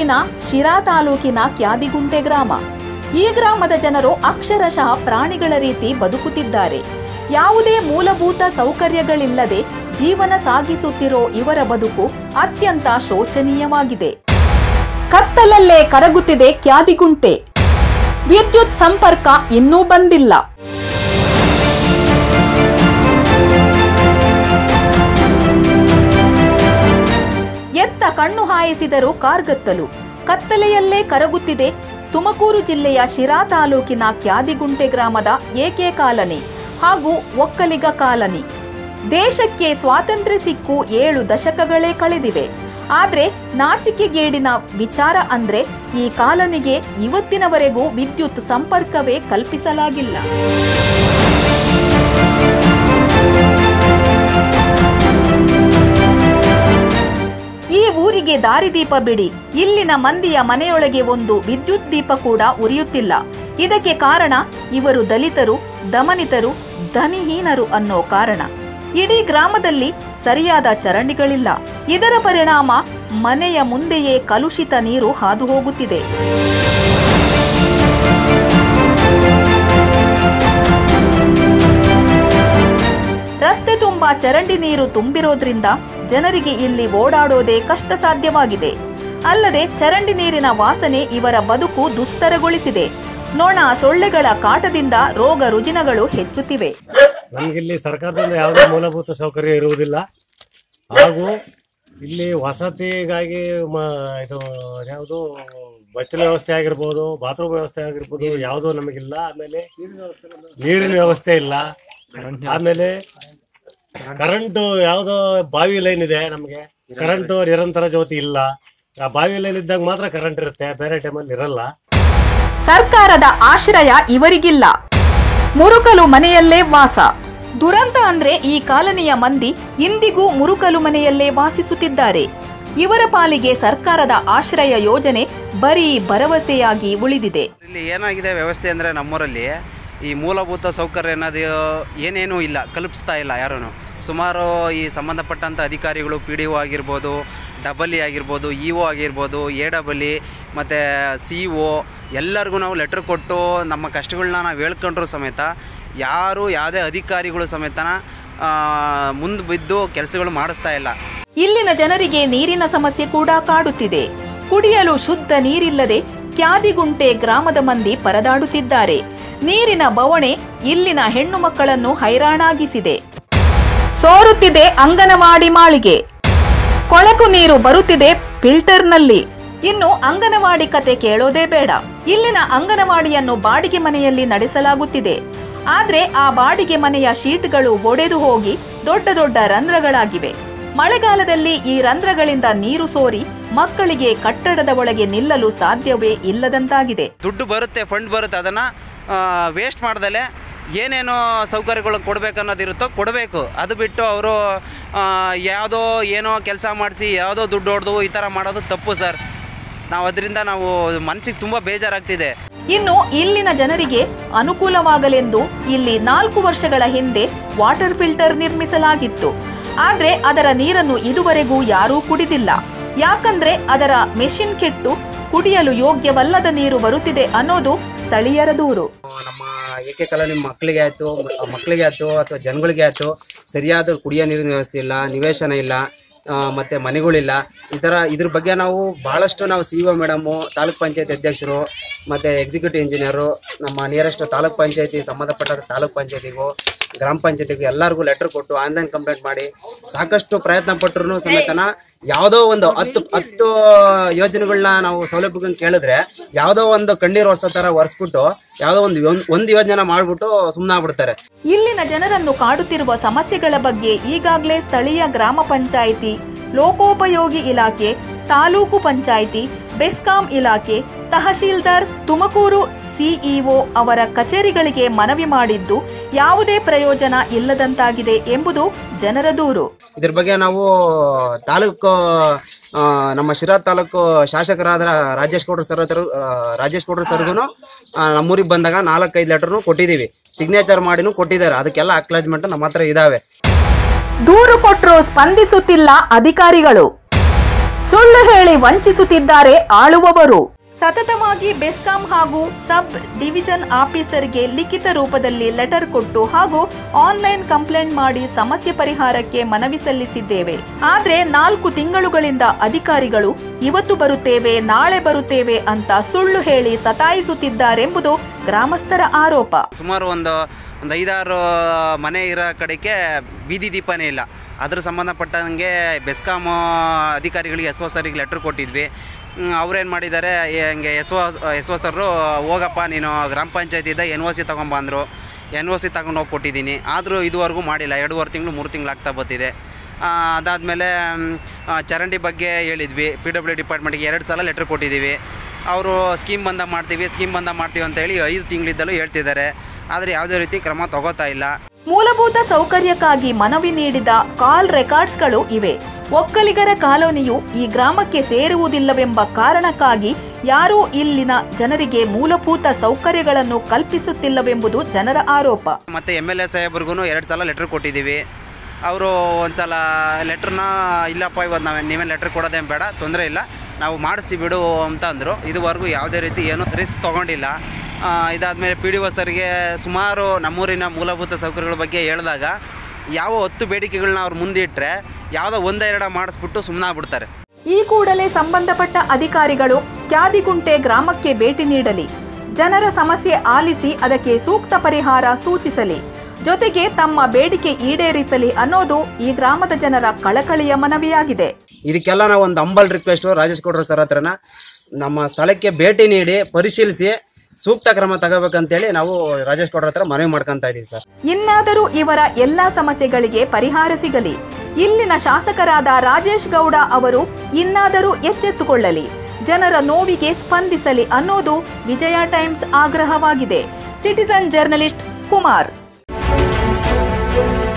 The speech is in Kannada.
ತುಮಕೂರಿನ ಶಿರಾ ತಾಲೂಕಿನ ಕ್ಯಾದಿಗುಂಟೆ ಗ್ರಾಮ ಈ ಗ್ರಾಮದ ಜನರು ಅಕ್ಷರಶಃ ಪ್ರಾಣಿಗಳ ರೀತಿ ಬದುಕುತ್ತಿದ್ದಾರೆ ಯಾವುದೇ ಮೂಲಭೂತ ಸೌಕರ್ಯಗಳಿಲ್ಲದೆ ಜೀವನ ಸಾಗಿಸುತ್ತಿರೋ ಇವರ ಬದುಕು ಅತ್ಯಂತ ಶೋಚನೀಯವಾಗಿದೆ ಕತ್ತಲಲ್ಲೇ ಕರಗುತ್ತಿದೆ ಕ್ಯಾದಿಗುಂಟೆ ವಿದ್ಯುತ್ ಸಂಪರ್ಕ ಇನ್ನೂ ಬಂದಿಲ್ಲ ಎತ್ತ ಕಣ್ಣು ಹಾಯಿಸಿದರೂ ಕಾರ್ಗತ್ತಲು ಕತ್ತಲೆಯಲ್ಲೇ ಕರಗುತ್ತಿದೆ ತುಮಕೂರು ಜಿಲ್ಲೆಯ ಶಿರಾ ತಾಲೂಕಿನ ಕ್ಯಾದಿಗುಂಟೆ ಗ್ರಾಮದ ಏಕೆ ಕಾಲನಿ ಹಾಗೂ ಒಕ್ಕಲಿಗ ಕಾಲನಿ ದೇಶಕ್ಕೆ ಸ್ವಾತಂತ್ರ್ಯ ಸಿಕ್ಕು ಏಳು ದಶಕಗಳೇ ಕಳೆದಿವೆ ಆದ್ರೆ ನಾಚಿಕೆಗೇಡಿನ ವಿಚಾರ ಅಂದ್ರೆ ಈ ಕಾಲನಿಗೆ ಇವತ್ತಿನವರೆಗೂ ವಿದ್ಯುತ್ ಸಂಪರ್ಕವೇ ಕಲ್ಪಿಸಲಾಗಿಲ್ಲ ಈ ಊರಿಗೆ ದಾರಿದೀಪ ಬಿಡಿ ಇಲ್ಲಿನ ಮಂದಿಯ ಮನೆಯೊಳಗೆ ಒಂದು ವಿದ್ಯುತ್ ದೀಪ ಕೂಡ ಉರಿಯುತ್ತಿಲ್ಲ ಇದಕ್ಕೆ ಕಾರಣ ಇವರು ದಲಿತರು ದಮನಿತರು ಧನಿಹೀನರು ಅನ್ನೋ ಕಾರಣ ಇಡೀ ಗ್ರಾಮದಲ್ಲಿ ಸರಿಯಾದ ಚರಂಡಿಗಳಿಲ್ಲ ಇದರ ಪರಿಣಾಮ ಮನೆಯ ಮುಂದೆಯೇ ಕಲುಷಿತ ನೀರು ಹಾದು ಹೋಗುತ್ತಿದೆ ರಸ್ತೆ ತುಂಬಾ ಚರಂಡಿ ನೀರು ತುಂಬಿರೋದ್ರಿಂದ ಜನರಿಗೆ ಇಲ್ಲಿ ಓಡಾಡೋದೇ ಕಷ್ಟ ಸಾಧ್ಯವಾಗಿದೆ ಅಲ್ಲದೆ ಚರಂಡಿ ನೀರಿನ ವಾಸನೆ ಇವರ ಬದುಕು ದುಸ್ತರಗೊಳಿಸಿದೆ ನೊಣ ಸೊಳ್ಳೆಗಳ ಕಾಟದಿಂದ ರೋಗ ರುಜಿನಗಳು ಹೆಚ್ಚುತ್ತಿವೆ ನಮಗಿಲ್ಲಿ ಸರ್ಕಾರದಿಂದ ಯಾವುದೇ ಮೂಲಭೂತ ಸೌಕರ್ಯ ಇರುವುದಿಲ್ಲ ಹಾಗೂ ಇಲ್ಲಿ ವಸತಿಗಾಗಿ ಮ ಇದು ಯಾವುದು ಬಚ್ಚಲ ವ್ಯವಸ್ಥೆ ಆಗಿರ್ಬೋದು ಬಾತ್ರೂಮ್ ವ್ಯವಸ್ಥೆ ಆಗಿರ್ಬೋದು ಯಾವುದೂ ನಮಗಿಲ್ಲ ಆಮೇಲೆ ನೀರಿನ ವ್ಯವಸ್ಥೆ ಇಲ್ಲ ಆಮೇಲೆ ಕರೆಂಟು ಯಾವುದೋ ಬಾವಿ ಲೈನ್ ಇದೆ ನಮಗೆ ಕರೆಂಟು ನಿರಂತರ ಜ್ಯೋತಿ ಇಲ್ಲ ಆ ಬಾವಿ ಲೈನ್ ಇದ್ದಾಗ ಮಾತ್ರ ಕರೆಂಟ್ ಇರುತ್ತೆ ಬೇರೆ ಟೈಮಲ್ಲಿ ಇರಲ್ಲ ಸರ್ಕಾರದ ಆಶ್ರಯ ಇವರಿಗಿಲ್ಲ ಮುರುಕಲು ಮನೆಯಲ್ಲೇ ವಾಸ ದುರಂತ ಅಂದ್ರೆ ಈ ಕಾಲನಿಯ ಮಂದಿ ಇಂದಿಗೂ ಮುರುಕಲು ಮನೆಯಲ್ಲೇ ವಾಸಿಸುತ್ತಿದ್ದಾರೆ ಇವರ ಪಾಲಿಗೆ ಸರ್ಕಾರದ ಆಶ್ರಯ ಯೋಜನೆ ಬರೀ ಭರವಸೆಯಾಗಿ ಉಳಿದಿದೆ ಇಲ್ಲಿ ಏನಾಗಿದೆ ವ್ಯವಸ್ಥೆ ಅಂದರೆ ನಮ್ಮೂರಲ್ಲಿ ಈ ಮೂಲಭೂತ ಸೌಕರ್ಯ ಅನ್ನೋದು ಏನೇನೂ ಇಲ್ಲ ಕಲ್ಪಿಸ್ತಾ ಇಲ್ಲ ಯಾರೂ ಸುಮಾರು ಈ ಸಂಬಂಧಪಟ್ಟಂಥ ಅಧಿಕಾರಿಗಳು ಪಿ ಡಿ ಒ ಆಗಿರ್ಬೋದು ಡಬಲ್ ಇ ಆಗಿರ್ಬೋದು ಇ ಒ ಆಗಿರ್ಬೋದು ಎ ಡಬಲ್ ಇ ಮತ್ತು ಸಿ ಒ ಎಲ್ಲರಿಗೂ ನಾವು ಲೆಟ್ರ್ ಕೊಟ್ಟು ನಮ್ಮ ಕಷ್ಟಗಳನ್ನ ನಾವು ಹೇಳ್ಕೊಂಡ್ರು ಸಮೇತ ಯಾರು ಯಾವುದೇ ಅಧಿಕಾರಿಗಳು ಸಮೇತನ ಮುಂದೆ ಬಿದ್ದು ಕೆಲಸಗಳು ಮಾಡಿಸ್ತಾ ಇಲ್ಲ ಇಲ್ಲಿನ ಜನರಿಗೆ ನೀರಿನ ಸಮಸ್ಯೆ ಕೂಡ ಕಾಡುತ್ತಿದೆ ಕುಡಿಯಲು ಶುದ್ಧ ನೀರಿಲ್ಲದೆ ಕ್ಯಾದಿಗುಂಟೆ ಗ್ರಾಮದ ಮಂದಿ ಪರದಾಡುತ್ತಿದ್ದಾರೆ ನೀರಿನ ಬವಣೆ ಇಲ್ಲಿನ ಹೆಣ್ಣು ಮಕ್ಕಳನ್ನು ಹೈರಾಣಾಗಿಸಿದೆ ಸೋರುತ್ತಿದೆ ಅಂಗನವಾಡಿ ಮಾಳಿಗೆ ಕೊಳಕು ನೀರು ಬರುತ್ತಿದೆ ಫಿಲ್ಟರ್ನಲ್ಲಿ ಇನ್ನು ಅಂಗನವಾಡಿ ಕತೆ ಕೇಳೋದೇ ಬೇಡ ಇಲ್ಲಿನ ಅಂಗನವಾಡಿಯನ್ನು ಬಾಡಿಗೆ ಮನೆಯಲ್ಲಿ ನಡೆಸಲಾಗುತ್ತಿದೆ ಆದ್ರೆ ಆ ಬಾಡಿಗೆ ಮನೆಯ ಶೀಟ್ಗಳು ಒಡೆದು ಹೋಗಿ ದೊಡ್ಡ ದೊಡ್ಡ ರಂಧ್ರಗಳಾಗಿವೆ ಮಳೆಗಾಲದಲ್ಲಿ ಈ ರಂಧ್ರಗಳಿಂದ ನೀರು ಸೋರಿ ಮಕ್ಕಳಿಗೆ ಕಟ್ಟಡದ ಒಳಗೆ ನಿಲ್ಲಲು ಸಾಧ್ಯವೇ ಇಲ್ಲದಂತಾಗಿದೆ ದುಡ್ಡು ಬರುತ್ತೆ ಫಂಡ್ ಬರುತ್ತೆ ಅದನ್ನು ವೇಸ್ಟ್ ಮಾಡ್ದಲೆ ಏನೇನೋ ಸೌಕರ್ಯಗಳು ಕೊಡಬೇಕನ್ನೋದಿರುತ್ತೋ ಕೊಡಬೇಕು ಅದು ಬಿಟ್ಟು ಅವರು ಯಾವುದೋ ಏನೋ ಕೆಲಸ ಮಾಡಿಸಿ ಯಾವುದೋ ದುಡ್ಡು ಹೊಡೆದು ಈ ಥರ ಮಾಡೋದು ತಪ್ಪು ಸರ್ ನಾವು ಅದರಿಂದ ನಾವು ಮನಸ್ಸಿಗೆ ತುಂಬ ಬೇಜಾರಾಗ್ತಿದೆ ಇನ್ನು ಇಲ್ಲಿನ ಜನರಿಗೆ ಅನುಕೂಲವಾಗಲೆಂದು ಇಲ್ಲಿ ನಾಲ್ಕು ವರ್ಷಗಳ ಹಿಂದೆ ವಾಟರ್ ಫಿಲ್ಟರ್ ನಿರ್ಮಿಸಲಾಗಿತ್ತು ಆದ್ರೆ ಅದರ ನೀರನ್ನು ಇದುವರೆಗೂ ಯಾರೂ ಕುಡಿದಿಲ್ಲ ಯಾಕಂದ್ರೆ ಅದರ ಮೆಷಿನ್ ಕೆಟ್ಟು ಕುಡಿಯಲು ಯೋಗ್ಯವಲ್ಲದ ನೀರು ಬರುತ್ತಿದೆ ಅನ್ನೋದು ಸ್ಥಳೀಯರ ದೂರು ನಮ್ಮ ಏಕೆ ಕಾಲೋನಿ ಮಕ್ಕಳಿಗೆ ಆಯಿತು ಮಕ್ಕಳಿಗೆ ಆಯಿತು ಅಥವಾ ಜನಗಳಿಗೆ ಆಯಿತು ಸರಿಯಾದ ಕುಡಿಯೋ ನೀರಿನ ವ್ಯವಸ್ಥೆ ಇಲ್ಲ ನಿವೇಶನ ಇಲ್ಲ ಆ, ಮತ್ತೆ ಮನೆಗಳಿಲ್ಲ ಈ ಥರ ಇದ್ರ ಬಗ್ಗೆ ನಾವು ಭಾಳಷ್ಟು ನಾವು C O madam taluk panchayat ಅಧ್ಯಕ್ಷರು ಮತ್ತು ಎಕ್ಸಿಕ್ಯೂಟಿವ್ ಇಂಜಿನಿಯರು ನಮ್ಮ ನಿಯರೆಸ್ಟ್ ತಾಲೂಕ್ ಪಂಚಾಯತಿ ಸಂಬಂಧಪಟ್ಟ ತಾಲೂಕ್ ಪಂಚಾಯತಿಗೂ ಗ್ರಾಮ ಪಂಚಾಯತಿಗೂ ಎಲ್ಲರಿಗೂ ಲೆಟರ್ ಕೊಟ್ಟು ಆನ್ಲೈನ್ ಕಂಪ್ಲೇಂಟ್ ಮಾಡಿ ಸಾಕಷ್ಟು ಪ್ರಯತ್ನ ಪಟ್ಟರು ಸಮೇತನ ಯಾವುದೋ ಒಂದು ಹತ್ತು ಹತ್ತು ಯೋಜನೆಗಳನ್ನ ನಾವು ಸೌಲಭ್ಯಗಳನ್ನ ಕೇಳಿದ್ರೆ ಯಾವುದೋ ಒಂದು ಕಣ್ಣೀರು ಒರೆಸೋ ಥರ ಒರೆಸ್ಬಿಟ್ಟು ಯಾವುದೋ ಒಂದು ಒಂದ್- ಒಂದು ಯೋಜನೆ ಮಾಡಿಬಿಟ್ಟು ಸುಮ್ಮನೆ ಆಗ್ಬಿಡ್ತಾರೆ ಇಲ್ಲಿನ ಜನರನ್ನು ಕಾಡುತ್ತಿರುವ ಸಮಸ್ಯೆಗಳ ಬಗ್ಗೆ ಈಗಾಗಲೇ ಸ್ಥಳೀಯ ಗ್ರಾಮ ಪಂಚಾಯಿತಿ ಲೋಕೋಪಯೋಗಿ ಇಲಾಖೆ ತಾಲೂಕು ಪಂಚಾಯಿತಿ ಬೆಸ್ಕಾಂ ಇಲಾಖೆ ತಹಶೀಲ್ದಾರ್ ತುಮಕೂರು ಸಿಇಒ ಅವರ ಕಚೇರಿಗಳಿಗೆ ಮನವಿ ಮಾಡಿದ್ದು ಯಾವುದೇ ಪ್ರಯೋಜನ ಇಲ್ಲದಂತಾಗಿದೆ ಎಂಬುದು ಜನರ ದೂರು ಇದ್ರ ಬಗ್ಗೆ ನಾವು ತಾಲೂಕು ಆ, ನಮ್ಮ ಶಿರಾ ತಾಲೂಕು ಶಾಸಕರಾದ ರಾಜೇಶ್ ಗೌಡ್ರ ಸರ್ ಹತ್ರ ಆ, ರಾಜೇಶ್ ಗೌಡ್ರ ಸರ್ಗೂ ನಮ್ಮೂರಿಗೆ ಬಂದಾಗ ನಾಲ್ಕೈದು ಲೆಟರ್ನು ಕೊಟ್ಟಿದ್ದೀವಿ ಸಿಗ್ನೇಚರ್ ಮಾಡಿನೂ ಕೊಟ್ಟಿದ್ದಾರೆ ಅದಕ್ಕೆಲ್ಲ ಅಕ್ಲಾಜ್ಮೆಂಟ್ ನಮ್ಮ ಹತ್ರ ಇದಾವೆ ದೂರು ಕೊಟ್ಟರೂ ಸ್ಪಂದಿಸುತ್ತಿಲ್ಲ ಅಧಿಕಾರಿಗಳು ಸುಳ್ಳು ಹೇಳಿ ವಂಚಿಸುತ್ತಿದ್ದಾರೆ ಆಳುವವರು ಸತತವಾಗಿ ಬೆಸ್ಕಾಂ ಹಾಗೂ ಸಬ್ ಡಿವಿಷನ್ ಆಫೀಸರ್ಗೆ ಲಿಖಿತ ರೂಪದಲ್ಲಿ ಲೆಟರ್ ಕೊಟ್ಟು ಹಾಗೂ ಆನ್ಲೈನ್ ಕಂಪ್ಲೇಂಟ್ ಮಾಡಿ ಸಮಸ್ಯೆ ಪರಿಹಾರಕ್ಕೆ ಮನವಿ ಸಲ್ಲಿಸಿದ್ದೇವೆ ಆದ್ರೆ ನಾಲ್ಕು ತಿಂಗಳುಗಳಿಂದ ಅಧಿಕಾರಿಗಳು ಇವತ್ತು ಬರುತ್ತೇವೆ ನಾಳೆ ಬರುತ್ತೇವೆ ಅಂತ ಸುಳ್ಳು ಹೇಳಿ ಸತಾಯಿಸುತ್ತಿದ್ದಾರೆಂಬುದು ಗ್ರಾಮಸ್ಥರ ಆರೋಪ ಸುಮಾರು ಒಂದು ಒಂದು ಐದಾರು ಮನೆ ಇರೋ ಕಡೆಗೆ ಬೀದಿ ದೀಪನೇ ಇಲ್ಲ ಅದ್ರ ಸಂಬಂಧಪಟ್ಟಂಗೆ ಬೆಸ್ಕಾಮ್ ಅಧಿಕಾರಿಗಳಿಗೆ ಎಸ್ ಒ ಸರಿಗೆ ಲೆಟ್ರ್ ಕೊಟ್ಟಿದ್ವಿ ಅವ್ರೇನು ಮಾಡಿದ್ದಾರೆ ಹಿಂಗೆ ಎಸ್ ಒ ಎಸ್ ಒ ಸರು ಹೋಗಪ್ಪ ನೀನು ಗ್ರಾಮ ಪಂಚಾಯತಿಯಿಂದ ಎನ್ ಒ ಸಿ ತೊಗೊಂಬಂದರು ಎನ್ ಒ ಸಿ ತಗೊಂಡು ಹೋಗಿ ಕೊಟ್ಟಿದ್ದೀನಿ ಆದರೂ ಇದುವರೆಗೂ ಮಾಡಿಲ್ಲ ಎರಡೂವರೆ ತಿಂಗಳು ಮೂರು ತಿಂಗಳು ಆಗ್ತಾ ಬರ್ತಿದೆ ಅದಾದಮೇಲೆ ಚರಂಡಿ ಬಗ್ಗೆ ಹೇಳಿದ್ವಿ ಪಿ ಡಬ್ಲ್ಯೂ ಡಿಪಾರ್ಟ್ಮೆಂಟ್ಗೆ ಎರಡು ಸಲ ಲೆಟ್ರ್ ಕೊಟ್ಟಿದ್ದೀವಿ ಅವರು ಸ್ಕೀಮ್ ಬಂದ ಮಾಡ್ತೀವಿ ಸ್ಕೀಮ್ ಬಂದ ಮಾಡ್ತೀವಿ ಅಂತ ಹೇಳಿ ಐದು ತಿಂಗಳಿದ್ದಲೂ ಹೇಳ್ತಿದ್ದಾರೆ ಆದರೆ ಯಾವುದೇ ರೀತಿ ಕ್ರಮ ತಗೋತಾ ಇಲ್ಲ ಮೂಲಭೂತ ಸೌಕರ್ಯಕ್ಕಾಗಿ ಮನವಿ ನೀಡಿದ ಕಾಲ್ ರೆಕಾರ್ಡ್ಸ್ಗಳು ಇವೆ ಒಕ್ಕಲಿಗರ ಕಾಲೋನಿಯು ಈ ಗ್ರಾಮಕ್ಕೆ ಸೇರುವುದಿಲ್ಲವೆಂಬ ಕಾರಣಕ್ಕಾಗಿ ಯಾರೂ ಇಲ್ಲಿನ ಜನರಿಗೆ ಮೂಲಭೂತ ಸೌಕರ್ಯಗಳನ್ನು ಕಲ್ಪಿಸುತ್ತಿಲ್ಲವೆಂಬುದು ಜನರ ಆರೋಪ ಮತ್ತು ಎಮ್ ಎಲ್ ಎ ಸಾಹೇಬ್ರಿಗೂ ಎರಡು ಸಲ ಲೆಟ್ರ್ ಕೊಟ್ಟಿದ್ದೀವಿ ಅವರು ಒಂದು ಸಲ ಲೆಟ್ರನ್ನ ಇಲ್ಲಪ್ಪ ಇವತ್ತು ನಾವು ನೀವೇನು ಲೆಟ್ರ್ ಕೊಡೋದೇನು ಬೇಡ ತೊಂದರೆ ಇಲ್ಲ ನಾವು ಮಾಡಿಸ್ತೀವಿ ಬಿಡು ಅಂತ ಅಂದರು ಇದುವರೆಗೂ ಯಾವುದೇ ರೀತಿ ಏನು ರಿಸ್ಕ್ ತೊಗೊಂಡಿಲ್ಲ ಇದಾದಮೇಲೆ ಪಿ ಡಿ ಒ ಸರ್ಗೆ ಸುಮಾರು ನಮ್ಮೂರಿನ ಮೂಲಭೂತ ಸೌಕರ್ಯಗಳ ಬಗ್ಗೆ ಹೇಳಿದಾಗ ಯಾವ ಹತ್ತು ಬೇಡಿಕೆಗಳನ್ನ ಅವ್ರು ಮುಂದಿಟ್ಟರೆ ಯಾವುದೋ ಒಂದೆರಡ ಮಾಡಿಸ್ಬಿಟ್ಟು ಸುಮ್ಮನಾಗ್ಬಿಡ್ತಾರೆ ಈ ಕೂಡಲೇ ಸಂಬಂಧಪಟ್ಟ ಅಧಿಕಾರಿಗಳು ಕ್ಯಾದಿಗುಂಟೆ ಗ್ರಾಮಕ್ಕೆ ಭೇಟಿ ನೀಡಲಿ ಜನರ ಸಮಸ್ಯೆ ಆಲಿಸಿ ಅದಕ್ಕೆ ಸೂಕ್ತ ಪರಿಹಾರ ಸೂಚಿಸಲಿ ಜೊತೆಗೆ ತಮ್ಮ ಬೇಡಿಕೆ ಈಡೇರಿಸಲಿ ಅನ್ನೋದು ಈ ಗ್ರಾಮದ ಜನರ ಕಳಕಳಿಯ ಮನವಿಯಾಗಿದೆ ಇದಕ್ಕೆಲ್ಲ ನಾವು ಒಂದು ಅಂಬಲ್ ರಿಕ್ವೆಸ್ಟು ರಾಜೇಶ್ ಗೌಡ್ರ ಸರ್ ಹತ್ರನ ನಮ್ಮ ಸ್ಥಳಕ್ಕೆ ಭೇಟಿ ನೀಡಿ ಪರಿಶೀಲಿಸಿ ಸೂಕ್ತ ಕ್ರಮ ತಗೋಬೇಕಂತೇಳಿ ನಾವು ರಾಜೇಶ್ ಗೌಡ್ರ ಹತ್ರ ಮನವಿ ಮಾಡ್ಕೊತಾ ಇದೀವಿ ಸರ್ ಇನ್ನಾದರೂ ಇವರ ಎಲ್ಲಾ ಸಮಸ್ಯೆಗಳಿಗೆ ಪರಿಹಾರ ಸಿಗಲಿ ಇಲ್ಲಿನ ಶಾಸಕರಾದ ರಾಜೇಶ್ ಗೌಡ ಅವರು ಇನ್ನಾದರೂ ಎಚ್ಚೆತ್ತುಕೊಳ್ಳಲಿ ಜನರ ನೋವಿಗೆ ಸ್ಪಂದಿಸಲಿ ಅನ್ನೋದು ವಿಜಯ ಟೈಮ್ಸ್ ಆಗ್ರಹವಾಗಿದೆ ಸಿಟಿಸನ್ ಜರ್ನಲಿಸ್ಟ್ ಕುಮಾರ್